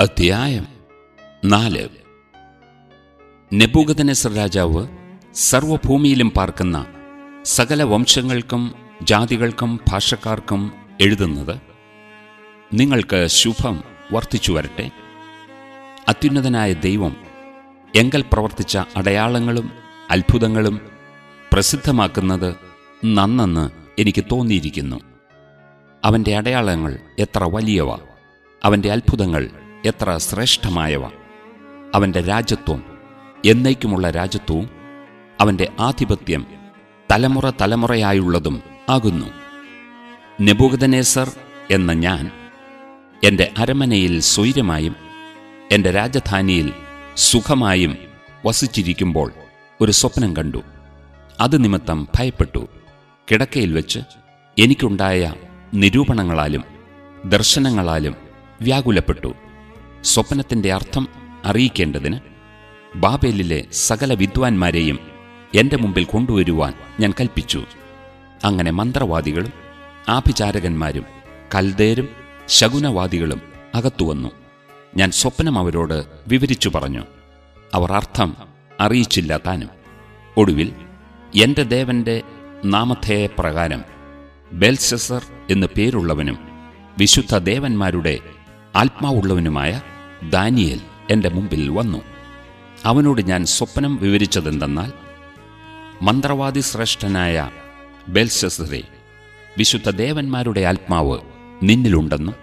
അധ്യായം നാല് നെബൂഗദനെസർ രാജാവ് സർവഭൂമിയിലും പാർക്കുന്ന സകല വംശങ്ങൾക്കും ജാതികൾക്കും ഭാഷക്കാർക്കും എഴുതുന്നത് നിങ്ങൾക്ക് ശുഭം വർദ്ധിച്ചു വരട്ടെ അത്യുന്നതനായ ദൈവം എങ്കൽ പ്രവർത്തിച്ച അടയാളങ്ങളും അത്ഭുതങ്ങളും പ്രസിദ്ധമാക്കുന്നത് നന്നെന്ന് എനിക്ക് തോന്നിയിരിക്കുന്നു അവൻ്റെ അടയാളങ്ങൾ എത്ര വലിയവ അവൻ്റെ അത്ഭുതങ്ങൾ എത്ര ശ്രേഷ്ഠമായവ അവൻ്റെ രാജ്യത്വം എന്നേക്കുമുള്ള രാജ്യത്വവും അവൻ്റെ ആധിപത്യം തലമുറ തലമുറയായുള്ളതും ആകുന്നു നെബൂഗദനേസർ എന്ന ഞാൻ എൻ്റെ അരമനയിൽ സ്വൈര്യമായും എൻ്റെ രാജധാനിയിൽ സുഖമായും വസിച്ചിരിക്കുമ്പോൾ ഒരു സ്വപ്നം കണ്ടു അത് നിമിത്തം ഭയപ്പെട്ടു കിടക്കയിൽ വെച്ച് എനിക്കുണ്ടായ നിരൂപണങ്ങളാലും ദർശനങ്ങളാലും വ്യാകുലപ്പെട്ടു സ്വപ്നത്തിൻ്റെ അർത്ഥം അറിയിക്കേണ്ടതിന് ബാബേലിലെ സകല വിദ്വാൻമാരെയും എൻ്റെ മുമ്പിൽ കൊണ്ടുവരുവാൻ ഞാൻ കൽപ്പിച്ചു അങ്ങനെ മന്ത്രവാദികളും ആഭിചാരകന്മാരും കൽദേരും ശകുനവാദികളും അകത്തുവന്നു ഞാൻ സ്വപ്നം അവരോട് വിവരിച്ചു പറഞ്ഞു അവർ അർത്ഥം അറിയിച്ചില്ല താനും ഒടുവിൽ എൻ്റെ ദേവന്റെ നാമധേയ പ്രകാരം ബെൽസെസർ എന്നു പേരുള്ളവനും വിശുദ്ധ ദേവന്മാരുടെ ആത്മാവുള്ളവനുമായ ദാനിയേൽ എൻ്റെ മുമ്പിൽ വന്നു അവനോട് ഞാൻ സ്വപ്നം വിവരിച്ചതെന്തെന്നാൽ മന്ത്രവാദി ശ്രേഷ്ഠനായ ബെൽസെസറെ വിശുദ്ധ ദേവന്മാരുടെ ആത്മാവ് നിന്നിലുണ്ടെന്നും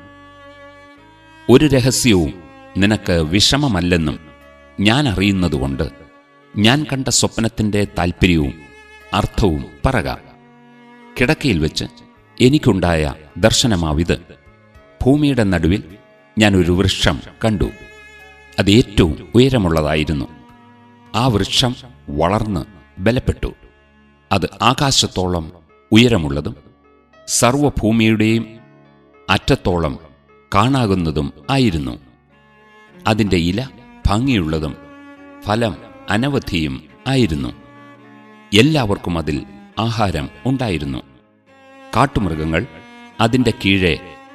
ഒരു രഹസ്യവും നിനക്ക് വിഷമമല്ലെന്നും ഞാൻ അറിയുന്നതുകൊണ്ട് ഞാൻ കണ്ട സ്വപ്നത്തിൻ്റെ താൽപ്പര്യവും അർത്ഥവും പറക കിടക്കയിൽ വെച്ച് എനിക്കുണ്ടായ ദർശനമാവിത് ഭൂമിയുടെ നടുവിൽ ഞാൻ ഒരു വൃക്ഷം കണ്ടു അത് ഏറ്റവും ഉയരമുള്ളതായിരുന്നു ആ വൃക്ഷം വളർന്ന് ബലപ്പെട്ടു അത് ആകാശത്തോളം ഉയരമുള്ളതും സർവഭൂമിയുടെയും അറ്റത്തോളം കാണാകുന്നതും ആയിരുന്നു അതിൻ്റെ ഇല ഭംഗിയുള്ളതും ഫലം അനവധിയും ആയിരുന്നു എല്ലാവർക്കും അതിൽ ആഹാരം ഉണ്ടായിരുന്നു കാട്ടുമൃഗങ്ങൾ അതിൻ്റെ കീഴെ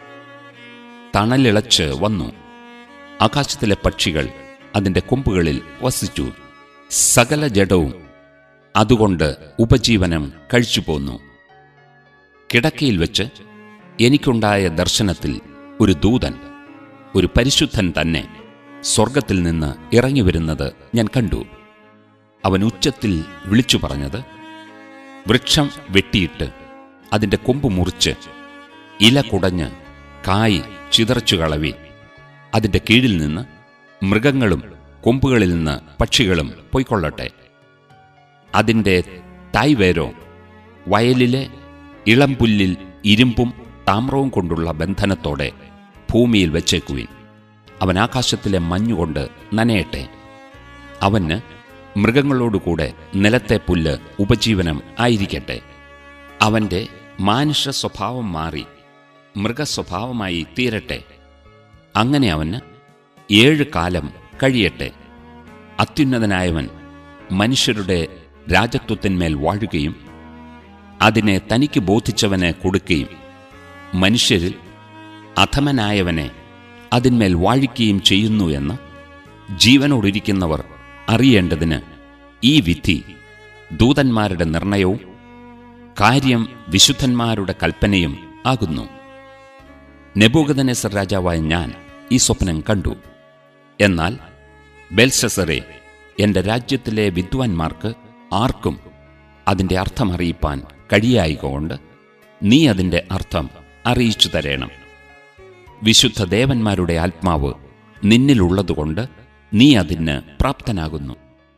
തണലിളച്ച് വന്നു ആകാശത്തിലെ പക്ഷികൾ അതിൻ്റെ കൊമ്പുകളിൽ വസിച്ചു സകല ജഡവും അതുകൊണ്ട് ഉപജീവനം കഴിച്ചുപോന്നു കിടക്കയിൽ വെച്ച് എനിക്കുണ്ടായ ദർശനത്തിൽ ഒരു ദൂതൻ ഒരു പരിശുദ്ധൻ തന്നെ സ്വർഗത്തിൽ നിന്ന് ഇറങ്ങി വരുന്നത് ഞാൻ കണ്ടു അവൻ ഉച്ചത്തിൽ വിളിച്ചു പറഞ്ഞത് വൃക്ഷം വെട്ടിയിട്ട് അതിൻ്റെ കൊമ്പ് മുറിച്ച് ഇല കുടഞ്ഞ് കായ് ചിതറച്ചു കളവി അതിൻ്റെ കീഴിൽ നിന്ന് മൃഗങ്ങളും കൊമ്പുകളിൽ നിന്ന് പക്ഷികളും പൊയ്ക്കൊള്ളട്ടെ അതിൻ്റെ തായ്വേരോ വയലിലെ ഇളംപുല്ലിൽ ഇരുമ്പും താമ്രവും കൊണ്ടുള്ള ബന്ധനത്തോടെ ഭൂമിയിൽ വെച്ചേക്കുവിൻ അവൻ ആകാശത്തിലെ മഞ്ഞുകൊണ്ട് നനയട്ടെ അവന് മൃഗങ്ങളോടുകൂടെ നിലത്തെ പുല്ല് ഉപജീവനം ആയിരിക്കട്ടെ അവൻ്റെ മാനുഷ സ്വഭാവം മാറി മൃഗസ്വഭാവമായി തീരട്ടെ അങ്ങനെ അവന് ഏഴ് കാലം കഴിയട്ടെ അത്യുന്നതനായവൻ മനുഷ്യരുടെ രാജത്വത്തിന്മേൽ വാഴുകയും അതിനെ തനിക്ക് ബോധിച്ചവന് കൊടുക്കുകയും മനുഷ്യരിൽ അധമനായവനെ അതിന്മേൽ വാഴിക്കുകയും ചെയ്യുന്നു എന്ന് ജീവനോടിരിക്കുന്നവർ അറിയേണ്ടതിന് ഈ വിധി ദൂതന്മാരുടെ നിർണയവും കാര്യം വിശുദ്ധന്മാരുടെ കൽപ്പനയും ആകുന്നു നെബൂഗദനെസർ രാജാവായ ഞാൻ ഈ സ്വപ്നം കണ്ടു എന്നാൽ ബെൽസസറെ എന്റെ രാജ്യത്തിലെ വിദ്വാൻമാർക്ക് ആർക്കും അതിന്റെ അർത്ഥം അറിയിപ്പാൻ കഴിയായികൊണ്ട് നീ അതിന്റെ അർത്ഥം അറിയിച്ചു തരേണം വിശുദ്ധ ദേവന്മാരുടെ ആത്മാവ് നിന്നിലുള്ളതുകൊണ്ട് നീ അതിന് പ്രാപ്തനാകുന്നു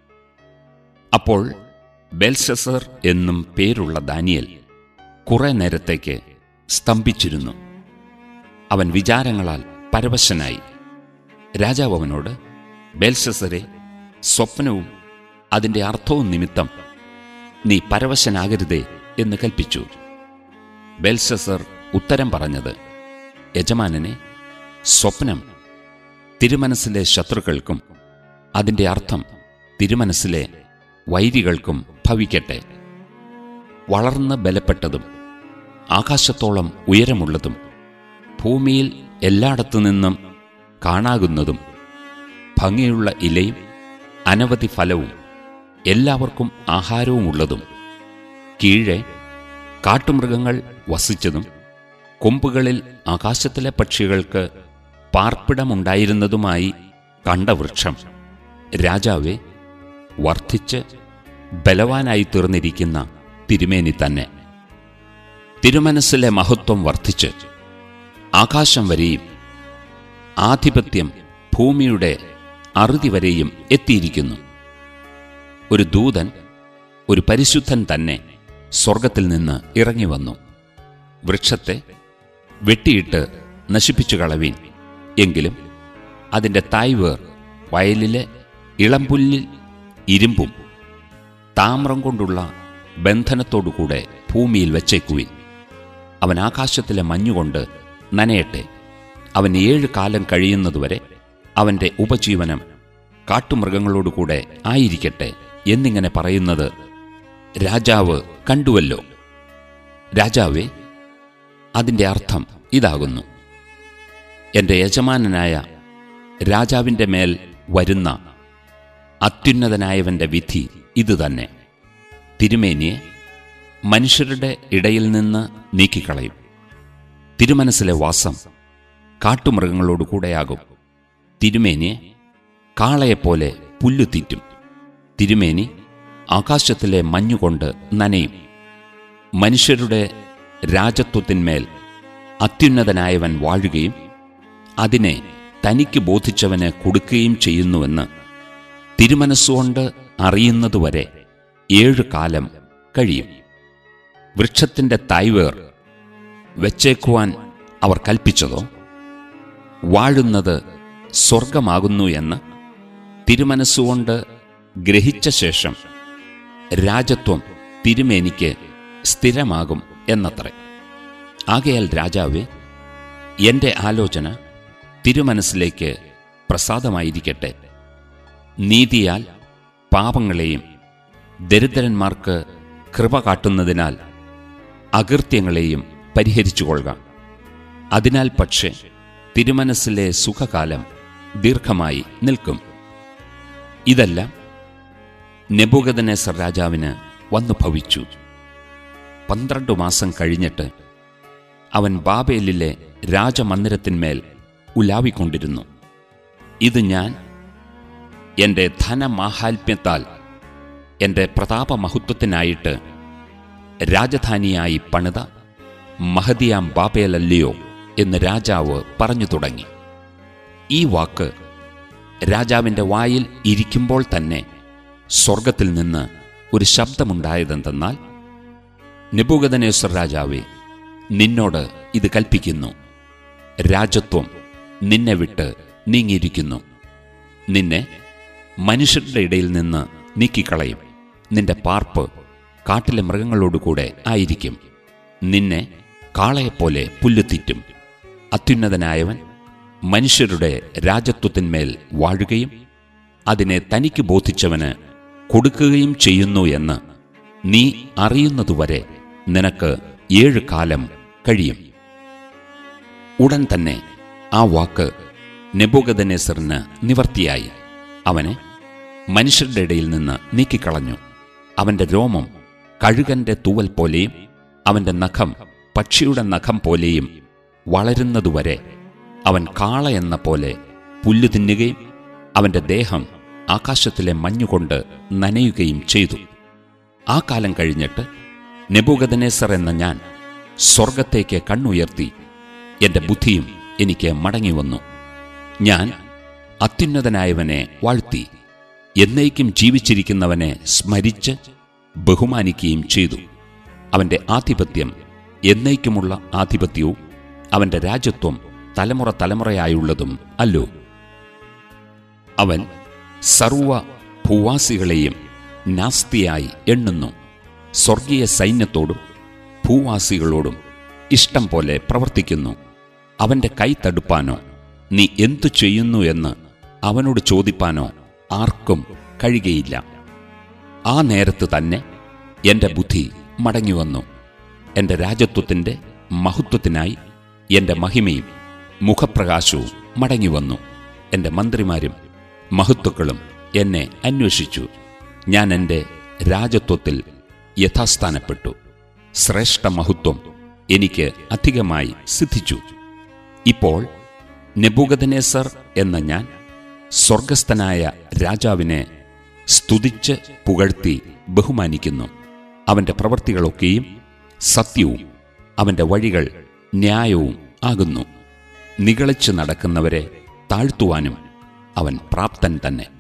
അപ്പോൾ ബെൽസസർ എന്നും പേരുള്ള ദാനിയൽ കുറെ നേരത്തേക്ക് സ്തംഭിച്ചിരുന്നു അവൻ വിചാരങ്ങളാൽ പരവശനായി രാജാവ് അവനോട് ബെൽസസരെ സ്വപ്നവും അതിൻ്റെ അർത്ഥവും നിമിത്തം നീ പരവശനാകരുതേ എന്ന് കൽപ്പിച്ചു ബെൽസസർ ഉത്തരം പറഞ്ഞത് യജമാനനെ സ്വപ്നം തിരുമനസ്സിലെ ശത്രുക്കൾക്കും അതിൻ്റെ അർത്ഥം തിരുമനസ്സിലെ വൈരികൾക്കും ഭവിക്കട്ടെ വളർന്ന് ബലപ്പെട്ടതും ആകാശത്തോളം ഉയരമുള്ളതും ഭൂമിയിൽ എല്ലായിടത്തു നിന്നും കാണാകുന്നതും ഭംഗിയുള്ള ഇലയും അനവധി ഫലവും എല്ലാവർക്കും ആഹാരവുമുള്ളതും കീഴെ കാട്ടുമൃഗങ്ങൾ വസിച്ചതും കൊമ്പുകളിൽ ആകാശത്തിലെ പക്ഷികൾക്ക് പാർപ്പിടമുണ്ടായിരുന്നതുമായി കണ്ട വൃക്ഷം രാജാവെ വർദ്ധിച്ച് ബലവാനായി തീർന്നിരിക്കുന്ന തിരുമേനി തന്നെ തിരുമനസ്സിലെ മഹത്വം വർദ്ധിച്ച് ആകാശം വരെയും ആധിപത്യം ഭൂമിയുടെ അറുതി വരെയും എത്തിയിരിക്കുന്നു ഒരു ദൂതൻ ഒരു പരിശുദ്ധൻ തന്നെ സ്വർഗത്തിൽ നിന്ന് ഇറങ്ങി വന്നു വൃക്ഷത്തെ വെട്ടിയിട്ട് നശിപ്പിച്ചു കളവീൻ എങ്കിലും അതിൻ്റെ തായ്വേർ വയലിലെ ഇളംപുല്ലിൽ ഇരുമ്പും താമ്രം കൊണ്ടുള്ള ബന്ധനത്തോടുകൂടെ ഭൂമിയിൽ വച്ചേക്കുവിൻ അവൻ ആകാശത്തിലെ മഞ്ഞുകൊണ്ട് നനയട്ടെ അവൻ ഏഴ് കാലം കഴിയുന്നതുവരെ അവന്റെ ഉപജീവനം കാട്ടുമൃഗങ്ങളോടുകൂടെ ആയിരിക്കട്ടെ എന്നിങ്ങനെ പറയുന്നത് രാജാവ് കണ്ടുവല്ലോ രാജാവേ അതിൻ്റെ അർത്ഥം ഇതാകുന്നു എൻ്റെ യജമാനനായ രാജാവിൻ്റെ മേൽ വരുന്ന അത്യുന്നതനായവന്റെ വിധി ഇതുതന്നെ തിരുമേനിയെ മനുഷ്യരുടെ ഇടയിൽ നിന്ന് നീക്കിക്കളയും തിരുമനസ്സിലെ വാസം കാട്ടുമൃഗങ്ങളോടുകൂടെയാകും തിരുമേനിയെ കാളയെപ്പോലെ പുല്ലു തീറ്റും തിരുമേനി ആകാശത്തിലെ മഞ്ഞുകൊണ്ട് നനയും മനുഷ്യരുടെ രാജത്വത്തിന്മേൽ അത്യുന്നതനായവൻ വാഴുകയും അതിനെ തനിക്ക് ബോധിച്ചവന് കൊടുക്കുകയും ചെയ്യുന്നുവെന്ന് തിരുമനസ്സുകൊണ്ട് അറിയുന്നതുവരെ ഏഴു കാലം കഴിയും വൃക്ഷത്തിന്റെ തായ്വേർ വെച്ചേക്കുവാൻ അവർ കൽപ്പിച്ചതോ വാഴുന്നത് സ്വർഗമാകുന്നു എന്ന് തിരുമനസ്സുകൊണ്ട് ഗ്രഹിച്ച ശേഷം രാജത്വം തിരുമേനിക്ക് സ്ഥിരമാകും എന്നത്രേ ആകയാൽ രാജാവേ എന്റെ ആലോചന തിരുമനസ്സിലേക്ക് പ്രസാദമായിരിക്കട്ടെ നീതിയാൽ പാപങ്ങളെയും ദരിദ്രന്മാർക്ക് കൃപ കാട്ടുന്നതിനാൽ അകൃത്യങ്ങളെയും പരിഹരിച്ചുകൊള്ളുക അതിനാൽ പക്ഷേ തിരുമനസ്സിലെ സുഖകാലം ദീർഘമായി നിൽക്കും ഇതെല്ലാം നെബുഗദനേസർ രാജാവിന് വന്നു ഭവിച്ചു പന്ത്രണ്ട് മാസം കഴിഞ്ഞിട്ട് അവൻ ബാബേലിലെ രാജമന്ദിരത്തിന്മേൽ ഉലാവിക്കൊണ്ടിരുന്നു ഇത് ഞാൻ എൻ്റെ ധനമാഹാത്മ്യത്താൽ എൻ്റെ പ്രതാപമഹത്വത്തിനായിട്ട് രാജധാനിയായി പണിത മഹദിയാം ബാബേലല്ലയോ എന്ന് രാജാവ് പറഞ്ഞു തുടങ്ങി ഈ വാക്ക് രാജാവിൻ്റെ വായിൽ ഇരിക്കുമ്പോൾ തന്നെ സ്വർഗത്തിൽ നിന്ന് ഒരു ശബ്ദമുണ്ടായതെന്തെന്നാൽ നിബുഗതനേശ്വർ രാജാവേ നിന്നോട് ഇത് കൽപ്പിക്കുന്നു രാജത്വം നിന്നെ വിട്ട് നീങ്ങിയിരിക്കുന്നു നിന്നെ മനുഷ്യരുടെ ഇടയിൽ നിന്ന് നീക്കിക്കളയും നിന്റെ പാർപ്പ് കാട്ടിലെ മൃഗങ്ങളോടുകൂടെ ആയിരിക്കും നിന്നെ കാളയെപ്പോലെ പുല്ലുത്തിറ്റും അത്യുന്നതനായവൻ മനുഷ്യരുടെ രാജത്വത്തിന്മേൽ വാഴുകയും അതിനെ തനിക്ക് ബോധിച്ചവന് കൊടുക്കുകയും ചെയ്യുന്നു എന്ന് നീ അറിയുന്നതുവരെ നിനക്ക് ഏഴ് കാലം കഴിയും ഉടൻ തന്നെ ആ വാക്ക് നെബുഗദനേസറിന് നിവർത്തിയായി അവനെ മനുഷ്യരുടെ ഇടയിൽ നിന്ന് നീക്കിക്കളഞ്ഞു അവന്റെ രോമം കഴുകന്റെ തൂവൽ പോലെയും അവന്റെ നഖം പക്ഷിയുടെ നഖം പോലെയും വളരുന്നതുവരെ അവൻ കാള എന്ന പോലെ പുല്ലു തിന്നുകയും അവന്റെ ദേഹം ആകാശത്തിലെ മഞ്ഞുകൊണ്ട് നനയുകയും ചെയ്തു ആ കാലം കഴിഞ്ഞിട്ട് നെബുഗദനേസർ എന്ന ഞാൻ സ്വർഗത്തേക്ക് കണ്ണുയർത്തി എന്റെ ബുദ്ധിയും എനിക്ക് മടങ്ങി വന്നു ഞാൻ അത്യുന്നതനായവനെ വാഴ്ത്തി എന്നേക്കും ജീവിച്ചിരിക്കുന്നവനെ സ്മരിച്ച് ബഹുമാനിക്കുകയും ചെയ്തു അവന്റെ ആധിപത്യം എന്നേക്കുമുള്ള ആധിപത്യവും അവന്റെ രാജ്യത്വം തലമുറ തലമുറയായുള്ളതും അല്ലോ അവൻ സർവ ഭൂവാസികളെയും നാസ്തിയായി എണ്ണുന്നു സ്വർഗീയ സൈന്യത്തോടും ഭൂവാസികളോടും ഇഷ്ടം പോലെ പ്രവർത്തിക്കുന്നു അവന്റെ കൈ തടുപ്പാനോ നീ എന്തു ചെയ്യുന്നു എന്ന് അവനോട് ചോദിപ്പാനോ ആർക്കും കഴിയുകയില്ല ആ നേരത്ത് തന്നെ എന്റെ ബുദ്ധി മടങ്ങിവന്നു എന്റെ രാജത്വത്തിന്റെ മഹത്വത്തിനായി എന്റെ മഹിമയും മുഖപ്രകാശവും മടങ്ങിവന്നു എൻ്റെ മന്ത്രിമാരും മഹത്വക്കളും എന്നെ അന്വേഷിച്ചു ഞാൻ എൻ്റെ രാജത്വത്തിൽ യഥാസ്ഥാനപ്പെട്ടു ശ്രേഷ്ഠ മഹത്വം എനിക്ക് അധികമായി സിദ്ധിച്ചു ഇപ്പോൾ നെബൂഗദനേസർ എന്ന ഞാൻ സ്വർഗസ്ഥനായ രാജാവിനെ സ്തുതിച്ച് പുകഴ്ത്തി ബഹുമാനിക്കുന്നു അവന്റെ പ്രവൃത്തികളൊക്കെയും സത്യവും അവന്റെ വഴികൾ ന്യായവും ആകുന്നു നിഗളിച്ചു നടക്കുന്നവരെ താഴ്ത്തുവാനും അവൻ പ്രാപ്തൻ തന്നെ